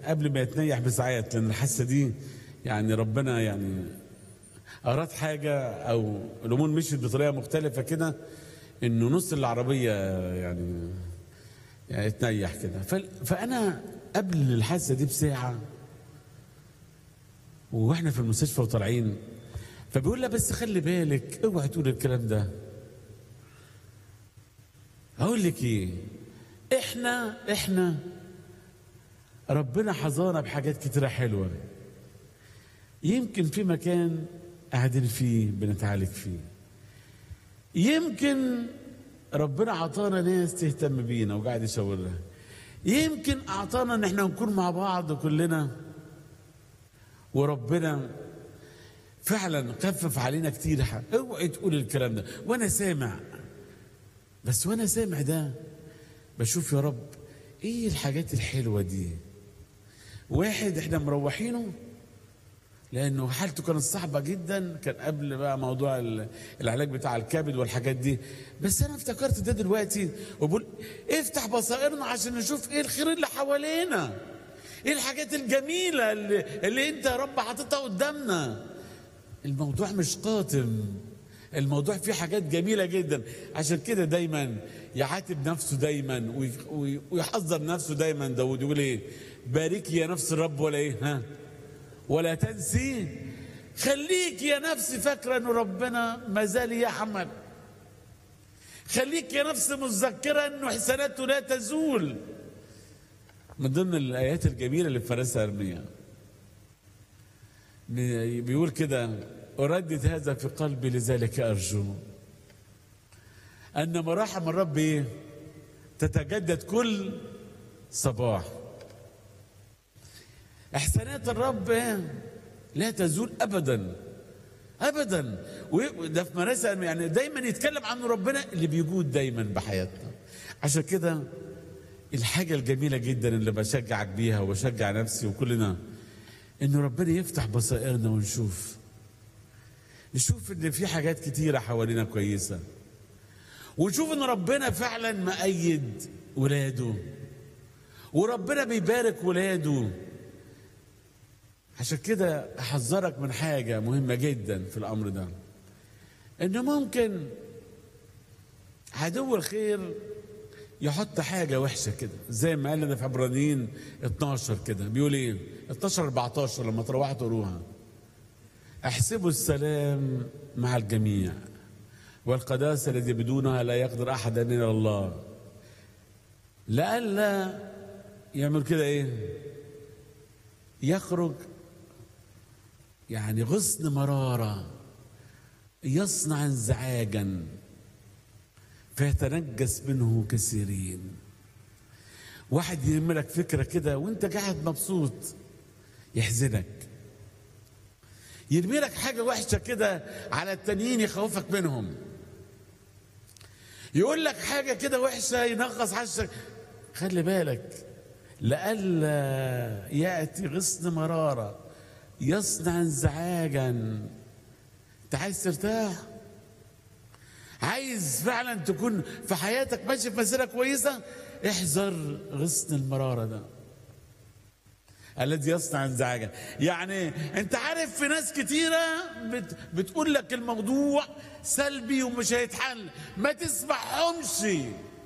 قبل ما يتنيح بساعات لان الحاسه دي يعني ربنا يعني اراد حاجه او الامور مشيت بطريقه مختلفه كده انه نص العربيه يعني يعني تنيح كده ف- فانا قبل الحادثه دي بساعه واحنا في المستشفى وطالعين فبيقول لها بس خلي بالك اوعي تقول الكلام ده اقول لك ايه احنا احنا ربنا حظانا بحاجات كتيره حلوه يمكن في مكان قاعدين فيه بنتعالج فيه يمكن ربنا عطانا ناس تهتم بينا وقاعد يشاور لها يمكن اعطانا ان احنا نكون مع بعض كلنا وربنا فعلا خفف علينا كتير حق. اوعي تقول الكلام ده وانا سامع بس وانا سامع ده بشوف يا رب ايه الحاجات الحلوه دي واحد احنا مروحينه لانه حالته كانت صعبه جدا كان قبل بقى موضوع ال- العلاج بتاع الكبد والحاجات دي بس انا افتكرت ده دلوقتي وبقول افتح بصائرنا عشان نشوف ايه الخير اللي حوالينا ايه الحاجات الجميله اللي, اللي انت يا رب حاططها قدامنا الموضوع مش قاتم الموضوع فيه حاجات جميلة جدا عشان كده دايما يعاتب نفسه دايما وي- وي- ويحذر نفسه دايما داود يقول ايه باركي يا نفس الرب ولا ايه ها ولا تنسي خليك يا نفسي فاكرة ان ربنا ما زال يعمل خليك يا نفس متذكرة انه حسناته لا تزول من ضمن الايات الجميلة اللي فرسها ارميا بيقول كده أردد هذا في قلبي لذلك أرجو أن مراحم الرب إيه؟ تتجدد كل صباح إحسانات الرب إيه؟ لا تزول أبدا أبدا وده في مراسة يعني دايما يتكلم عنه ربنا اللي بيجود دايما بحياتنا عشان كده الحاجة الجميلة جدا اللي بشجعك بيها وبشجع نفسي وكلنا انه ربنا يفتح بصائرنا ونشوف نشوف ان في حاجات كتيره حوالينا كويسه ونشوف ان ربنا فعلا مأيد ولاده وربنا بيبارك ولاده عشان كده احذرك من حاجه مهمه جدا في الامر ده انه ممكن عدو الخير يحط حاجة وحشة كده زي ما قال لنا في عبرانيين 12 كده بيقول ايه 12 14 لما تروحوا تقروها احسبوا السلام مع الجميع والقداسة التي بدونها لا يقدر أحد أن يرى الله لئلا يعمل كده ايه يخرج يعني غصن مرارة يصنع انزعاجا فيتنجس منه كثيرين واحد يرمي لك فكرة كده وانت قاعد مبسوط يحزنك يرمي لك حاجة وحشة كده على التانيين يخوفك منهم يقول لك حاجة كده وحشة ينغص عشك خلي بالك لئلا يأتي غصن مرارة يصنع انزعاجا انت عايز ترتاح عايز فعلا تكون في حياتك ماشي في مسيره كويسه احذر غصن المراره ده الذي يصنع انزعاجا يعني انت عارف في ناس كتيره بت بتقول لك الموضوع سلبي ومش هيتحل ما تسمعهمش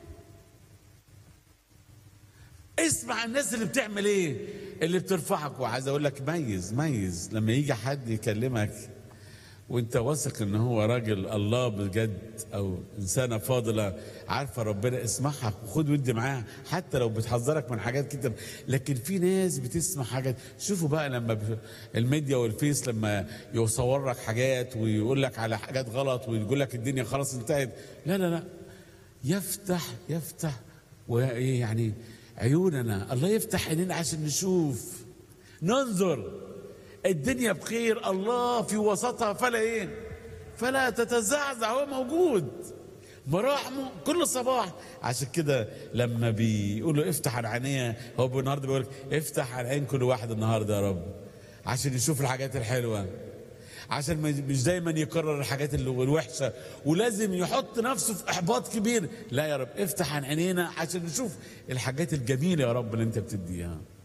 اسمع الناس اللي بتعمل ايه اللي بترفعك وعايز اقول لك ميز ميز لما يجي حد يكلمك وانت واثق ان هو راجل الله بجد او انسانه فاضله عارفه ربنا اسمعها وخد ودي معاها حتى لو بتحذرك من حاجات كتير لكن في ناس بتسمع حاجات شوفوا بقى لما ب... الميديا والفيس لما يصور لك حاجات ويقول لك على حاجات غلط ويقول لك الدنيا خلاص انتهت لا لا لا يفتح يفتح وايه يعني عيوننا الله يفتح عينينا عشان نشوف ننظر الدنيا بخير الله في وسطها فلا ايه فلا تتزعزع هو موجود مراحمه كل صباح عشان كده لما بيقولوا افتح عن عينيه هو النهارده بيقول لك افتح عن عين كل واحد النهارده يا رب عشان يشوف الحاجات الحلوه عشان مش دايما يكرر الحاجات اللي الوحشه ولازم يحط نفسه في احباط كبير لا يا رب افتح عن عينينا عشان نشوف الحاجات الجميله يا رب اللي انت بتديها